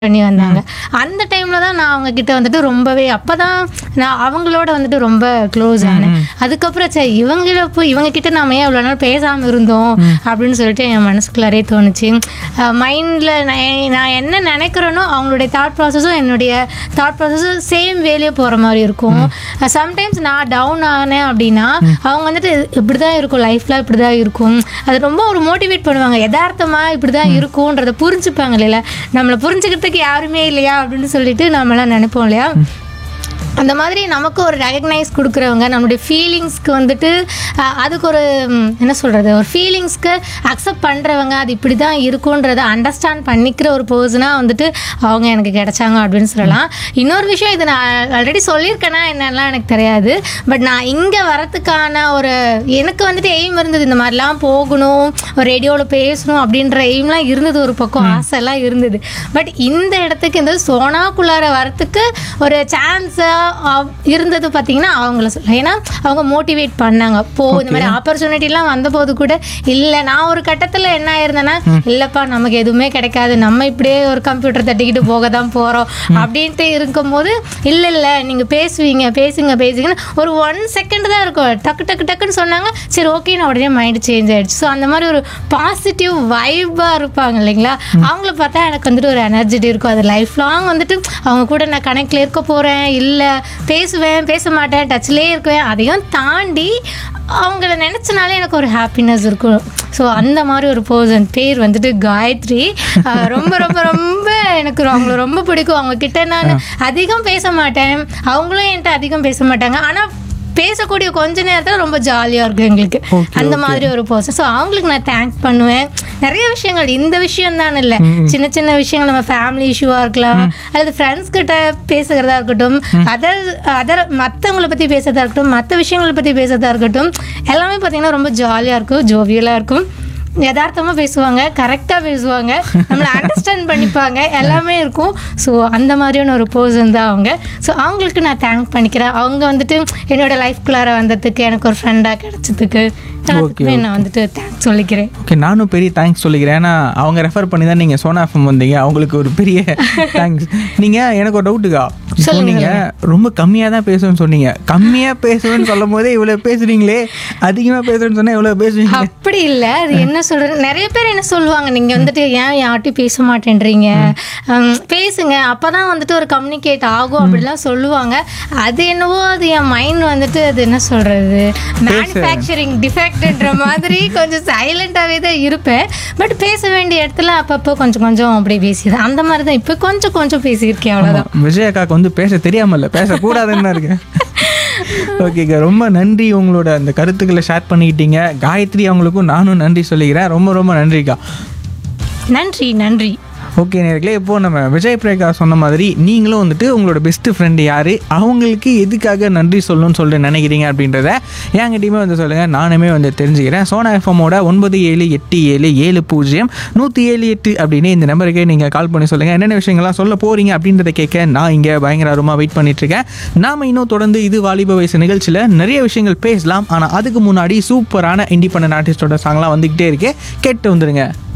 பண்ணி வந்தாங்க அந்த டைம்ல தான் நான் அவங்க கிட்ட வந்துட்டு ரொம்பவே அப்பதான் நான் அவங்களோட வந்துட்டு ரொம்ப க்ளோஸ் ஆனேன் அதுக்கப்புறம் சரி இவங்கள போய் இவங்க கிட்ட நாம ஏன் இவ்வளோ நாள் பேசாம இருந்தோம் அப்படின்னு சொல்லிட்டு என் மனசுக்குள்ளாரே தோணுச்சு மைண்ட்ல நான் என்ன நினைக்கிறேனோ அவங்களுடைய தாட் ப்ராசஸும் என்னுடைய தாட் ப்ராசஸும் சேம் வேலையே போற மாதிரி இருக்கும் சம்டைம்ஸ் நான் டவுன் ஆனேன் அப்படின்னா அவங்க வந்துட்டு இப்படிதான் இருக்கும் லைஃப்ல இப்படிதான் இருக்கும் அது ரொம்ப ஒரு மோட்டிவேட் பண்ணுவாங்க யதார்த்தமா இப்படிதான் இருக்கும்ன்றத புரிஞ்சுப்பாங்க இல்லையா நம்மளை புரிஞ்சுக்கிறதுக்கு யாருமே இல்லையா அப்படின்னு சொல்லிட்டு நம்மளாம் நினைப்போம் இல்லையா அந்த மாதிரி நமக்கு ஒரு ரெகக்னைஸ் கொடுக்குறவங்க நம்மளுடைய ஃபீலிங்ஸ்க்கு வந்துட்டு அஹ், அதுக்கு ஒரு ம், என்ன சொல்கிறது ஒரு ஃபீலிங்ஸ்க்கு அக்செப்ட் பண்ணுறவங்க அது இப்படி தான் இருக்குன்றதை அண்டர்ஸ்டாண்ட் பண்ணிக்கிற ஒரு பர்சனாக வந்துட்டு அவங்க எனக்கு கிடைச்சாங்க அப்படின்னு சொல்லலாம் இன்னொரு விஷயம் இது நான் ஆல்ரெடி சொல்லியிருக்கேனா என்னெல்லாம் எனக்கு தெரியாது பட் நான் இங்கே வரத்துக்கான ஒரு எனக்கு வந்துட்டு எய்ம் இருந்தது இந்த மாதிரிலாம் போகணும் ஒரு ரேடியோவில் பேசணும் அப்படின்ற எய்ம்லாம் இருந்தது ஒரு பக்கம் ஆசைலாம் இருந்தது பட் இந்த இடத்துக்கு இந்த சோனாக்குள்ளார வரத்துக்கு ஒரு சான்ஸாக இருந்தது பார்த்தீங்கன்னா அவங்கள சொல்ல ஏன்னா அவங்க மோட்டிவேட் பண்ணாங்க போ இந்த மாதிரி ஆப்பர்ச்சுனிட்டிலாம் வந்தபோது கூட இல்லை நான் ஒரு கட்டத்தில் என்ன ஆயிருந்தேன்னா இல்லைப்பா நமக்கு எதுவுமே கிடைக்காது நம்ம இப்படியே ஒரு கம்ப்யூட்டர் தட்டிக்கிட்டு போக தான் போகிறோம் அப்படின்ட்டு இருக்கும்போது இல்லை இல்லை நீங்கள் பேசுவீங்க பேசுங்க பேசுங்கன்னு ஒரு ஒன் செகண்ட் தான் இருக்கும் டக்கு டக்கு டக்குன்னு சொன்னாங்க சரி ஓகே நான் உடனே மைண்ட் சேஞ்ச் ஆயிடுச்சு ஸோ அந்த மாதிரி ஒரு பாசிட்டிவ் வைபாக இருப்பாங்க இல்லைங்களா அவங்கள பார்த்தா எனக்கு வந்துட்டு ஒரு எனர்ஜெட்டி இருக்கும் அது லைஃப் லாங் வந்துட்டு அவங்க கூட நான் கனெக்டில் இருக்க போகிறேன் இல்லை பேசுவேன் பேச மாட்டேன் டச்லேயே இருக்குவேன் அதையும் தாண்டி அவங்கள நினச்சனாலே எனக்கு ஒரு ஹாப்பினஸ் இருக்கும் ஸோ அந்த மாதிரி ஒரு பர்சன் பேர் வந்துட்டு காயத்ரி அஹ் ரொம்ப ரொம்ப ரொம்ப எனக்கு அவங்கள ரொம்ப பிடிக்கும் அவங்க கிட்ட நான் அதிகம் பேச மாட்டேன் அவங்களும் என்கிட்ட அதிகம் பேச மாட்டாங்க ஆனால் பேசக்கூடிய கொஞ்ச நேரத்தில் ரொம்ப ஜாலியாக இருக்கும் எங்களுக்கு Okay, அந்த மாதிரி ஒரு பர்சன் ஸோ அவங்களுக்கு நான் தேங்க் பண்ணுவேன் நிறைய விஷயங்கள் இந்த விஷயம் தான் இல்லை சின்ன சின்ன விஷயங்கள் நம்ம ஃபேமிலி இஷ்யூவாக இருக்கலாம் அல்லது ஃப்ரெண்ட்ஸ் கிட்ட பேசுகிறதா இருக்கட்டும் அதர் அதர் மற்றவங்கள பற்றி பேசுறதா இருக்கட்டும் மற்ற விஷயங்களை பற்றி பேசுறதா இருக்கட்டும் எல்லாமே பார்த்தீங்கன்னா ரொம்ப ஜாலியாக இருக்கும் ஜோவியலாக இருக்கும் யதார்த்தமாக பேசுவாங்க கரெக்டாக பேசுவாங்க நம்மளை அண்டர்ஸ்டாண்ட் பண்ணிப்பாங்க எல்லாமே இருக்கும் ஸோ அந்த மாதிரியான ஒரு பர்சன் தான் அவங்க ஸோ அவங்களுக்கு நான் தேங்க் பண்ணிக்கிறேன் அவங்க வந்துட்டு என்னோட லைஃப்குள்ளார வந்ததுக்கு எனக்கு ஒரு ஃப்ரெண்டாக கிடைச்சதுக்கு எல்லாத்துக்குமே நான் வந்துட்டு தேங்க்ஸ் சொல்லிக்கிறேன் ஓகே நானும் பெரிய தேங்க்ஸ் சொல்லிக்கிறேன் ஏன்னா அவங்க ரெஃபர் பண்ணி தான் நீங்கள் சோனா எஃப்எம் வந்தீங்க அவங்களுக்கு ஒரு பெரிய தேங்க்ஸ் நீங்கள் எனக்கு ஒரு டவுட்டுக்கா இப்போ நீங்கள் ரொம்ப கம்மியாக தான் பேசுவேன்னு சொன்னீங்க கம்மியாக பேசுவேன்னு சொல்லும் போதே இவ்வளோ பேசுறீங்களே அதிகமாக பேசுவேன்னு சொன்னால் இவ்வளோ பேசுவீங்க அப்படி இல்லை அது என்ன சொல்றது நிறைய பேர் என்ன சொல்லுவாங்க நீங்கள் வந்துட்டு ஏன் யார்ட்டையும் பேச மாட்டேன்றீங்க ஹம், பேசுங்க அப்போ தான் வந்துட்டு ஒரு கம்யூனிகேட் ஆகும் அப்படிலாம் சொல்லுவாங்க அது என்னவோ அது என் மைண்ட் வந்துட்டு அது என்ன சொல்கிறது மேனுஃபேக்சரிங் டிஃபெக்ட்ன்ற மாதிரி கொஞ்சம் சைலண்ட்டாகவே தான் இருப்பேன் பட் பேச வேண்டிய இடத்துல அப்பப்போ கொஞ்சம் கொஞ்சம் அப்படி பேசிடுறேன் அந்த மாதிரி தான் இப்போ கொஞ்சம் கொஞ்சம் பேசியிருக்கேன் அவ்வளோதான் விஜய் அக்காக்கு வந்து பேச தெரியாமல்ல பேசக்கூடாதுன்னு தான் இருக்கேன் ஓகேக்கா ரொம்ப நன்றி உங்களோட அந்த கருத்துக்களை ஷேர் பண்ணிக்கிட்டீங்க காயத்ரி அவங்களுக்கும் நானும் நன்றி சொல்லிக்கிறேன் ரொம்ப ரொம்ப நன்றிக்கா நன்றி நன்றி ஓகே நேர்களே இப்போ நம்ம விஜய் பிரேகா சொன்ன மாதிரி நீங்களும் வந்துட்டு உங்களோட பெஸ்ட் ஃப்ரெண்டு யார் அவங்களுக்கு எதுக்காக நன்றி சொல்லணும்னு சொல்லிட்டு நினைக்கிறீங்க அப்படின்றத என்கிட்டயுமே வந்து சொல்லுங்கள் நானுமே வந்து தெரிஞ்சுக்கிறேன் சோனா எஃப்எம்மோட ஒன்பது ஏழு எட்டு ஏழு ஏழு பூஜ்ஜியம் நூற்றி ஏழு எட்டு அப்படின்னு இந்த நம்பருக்கே நீங்கள் கால் பண்ணி சொல்லுங்கள் என்னென்ன விஷயங்கள்லாம் சொல்ல போகிறீங்க அப்படின்றத கேட்க நான் இங்கே பயங்கர ஆர்வமாக வெயிட் பண்ணிட்டுருக்கேன் நாம் இன்னும் தொடர்ந்து இது வாலிப வயசு நிகழ்ச்சியில் நிறைய விஷயங்கள் பேசலாம் ஆனால் அதுக்கு முன்னாடி சூப்பரான இண்டிபெண்டன்ட் ஆர்டிஸ்டோட சாங்லாம் வந்துக்கிட்டே இருக்கு கேட்டு வந்துருங்க